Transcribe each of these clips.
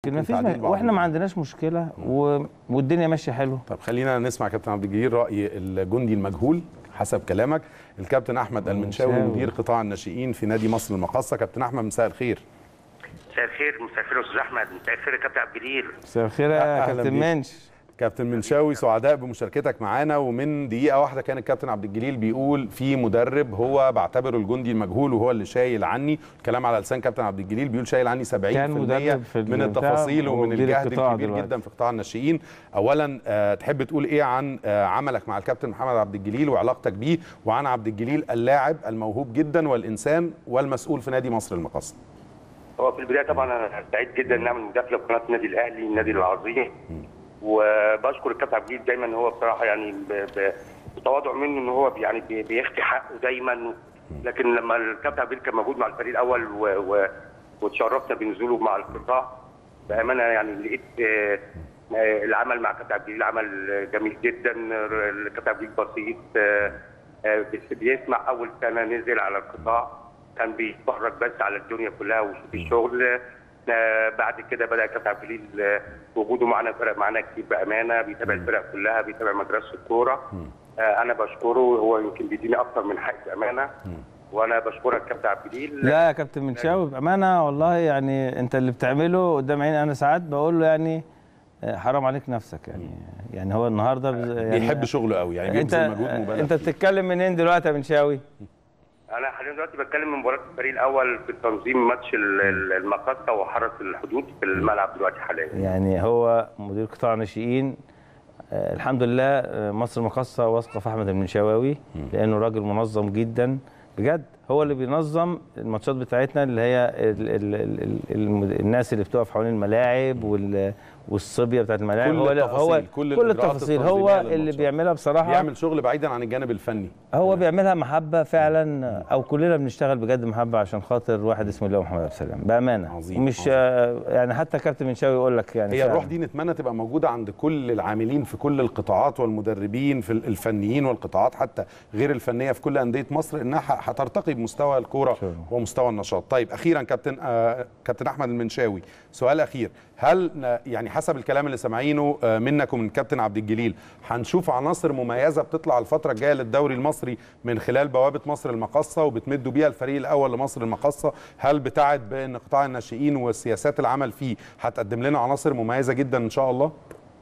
ما فيش تعديل م... بعض واحنا ما النقط. عندناش مشكله و... والدنيا ماشيه حلو طب خلينا نسمع كابتن عبد الجليل راي الجندي المجهول حسب كلامك الكابتن احمد المنشاوي المنشاوي. مدير قطاع الناشئين في نادي مصر المقاصه كابتن احمد مساء الخير مساء الخير مساء الخير يا استاذ احمد مساء الخير يا كابتن عبد الجليل مساء الخير يا أهلاً كابتن بيك. منش كابتن منشاوي سعداء بمشاركتك معانا ومن دقيقه واحده كان الكابتن عبد الجليل بيقول في مدرب هو بعتبره الجندي المجهول وهو اللي شايل عني الكلام على لسان كابتن عبد الجليل بيقول شايل عني 70% كان مدرب في من البتاع التفاصيل ومن ومدير الجهد القطاع الكبير دلوقتي. جدا في قطاع الناشئين اولا آه، تحب تقول ايه عن آه، عملك مع الكابتن محمد عبد الجليل وعلاقتك بيه وعن عبد الجليل اللاعب الموهوب جدا والانسان والمسؤول في نادي مصر المقاصه هو في البدايه طبعا انا سعيد جدا ان اعمل مداخله في قناه النادي الاهلي النادي العظيم وبشكر الكابتن عبد الجليل دايما هو بصراحه يعني ب- ب- بتواضع منه ان هو يعني بي- بيخفي حقه دايما لكن لما الكابتن عبد الجليل كان موجود مع الفريق الاول و- و- وتشرفنا بنزوله مع القطاع بامانه يعني لقيت آه، آه، العمل مع الكابتن عبد الجليل عمل جميل جدا الكابتن عبد الجليل بسيط آه، آه، بس بيسمع اول سنه نزل على القطاع كان بيتفرج بس على الدنيا كلها ويشوف الشغل آه، بعد كده بدا الكابتن عبد الجليل آه، وجوده معنا فرق معانا كتير بامانه بيتابع الفرق كلها بيتابع مدرسه الكوره آه، انا بشكره هو يمكن بيديني اكتر من حق بامانه وانا بشكرك كابتن عبد الجليل لا يا كابتن منشاوي بامانه والله يعني انت اللي بتعمله قدام عيني انا ساعات بقول له يعني آه، حرام عليك نفسك يعني يعني هو النهارده بز- يعني بيحب شغله قوي يعني انت بيبذل مجهود مبالغ انت فيه. بتتكلم منين دلوقتي يا منشاوي؟ انا حاليا دلوقتي بتكلم من مباراه الفريق الاول في تنظيم ماتش ال- ال- المقاصه وحرس الحدود في الملعب دلوقتي حاليا يعني هو مدير قطاع ناشئين آه، الحمد لله آه، مصر المقاصة واثقة في أحمد المنشاوي لأنه راجل منظم جدا بجد هو اللي بينظم الماتشات بتاعتنا اللي هي ال ال ال ال ال الناس اللي بتقف حوالين الملاعب وال والصبيه بتاعت الملاعب كل هو هو التفاصيل، كل كل الإجراءات التفاصيل التنظيمية هو اللي للماتشات. بيعملها بصراحه بيعمل شغل بعيدا عن الجانب الفني هو بيعملها محبه فعلا او كلنا بنشتغل بجد محبه عشان خاطر واحد اسمه الله محمد عبد السلام بامانه عظيم، مش عظيم. آه، يعني حتى كابتن منشاوي يقول لك يعني هي فعلاً. الروح دي نتمنى تبقى موجوده عند كل العاملين في كل القطاعات والمدربين في الفنيين والقطاعات حتى غير الفنيه في كل انديه مصر انها ح- هترتقي بمستوى الكوره شاء الله. ومستوى النشاط. طيب اخيرا كابتن آه كابتن احمد المنشاوي سؤال اخير هل ن- يعني حسب الكلام اللي سامعينه آه منك ومن كابتن عبد الجليل هنشوف عناصر مميزه بتطلع الفتره الجايه للدوري المصري من خلال بوابه مصر المقاصه وبتمدوا بيها الفريق الاول لمصر المقاصه هل بتعد بان قطاع الناشئين وسياسات العمل فيه هتقدم لنا عناصر مميزه جدا ان شاء الله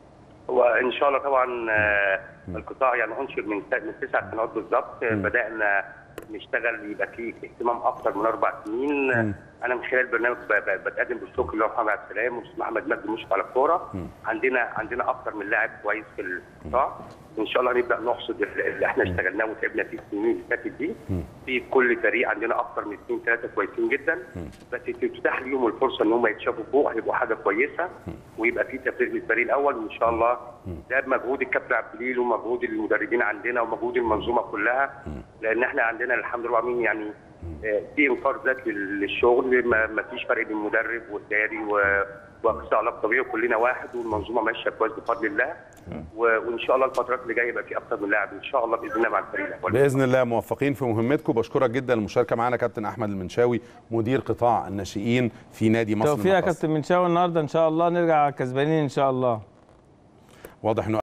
وان شاء الله طبعا آه، القطاع يعني انشئ من س- من تسع سنوات بالظبط آه، بدانا نشتغل يبقى فيه اهتمام اكتر من اربع سنين آه، انا من خلال برنامج ب- ب- بتقدم بالشكر لله محمد عبد السلام والاستاذ محمد مجدي مشرف على الكوره عندنا عندنا اكتر من لاعب كويس في القطاع وان شاء الله نبدا نحصد ال- اللي احنا اشتغلناه وتعبنا فيه السنين اللي فاتت دي في كل فريق عندنا اكتر من اثنين ثلاثه كويسين جدا بس تتاح ليهم الفرصه ان هم يتشافوا فوق هيبقوا حاجه كويسه ويبقى في تفريغ للفريق الاول وان شاء الله ده بمجهود الكابتن عبد الجليل ومجهود المدربين عندنا ومجهود المنظومه كلها لان احنا عندنا الحمد لله العالمين يعني آه، في انكار ذات لل- للشغل ما ما فيش فرق بين المدرب والداري و- واقصى علاج طبيعي كلنا واحد والمنظومه ماشيه كويس بفضل الله و- وان شاء الله الفترات اللي جايه يبقى في اكتر من لاعب ان شاء الله باذن الله مع الفريق الاول باذن الله موفقين في مهمتكم بشكرك جدا المشاركه معنا كابتن احمد المنشاوي مدير قطاع الناشئين في نادي مصر توفيق يا المقاصة. كابتن منشاوي النهارده ان شاء الله نرجع كسبانين ان شاء الله واضح انه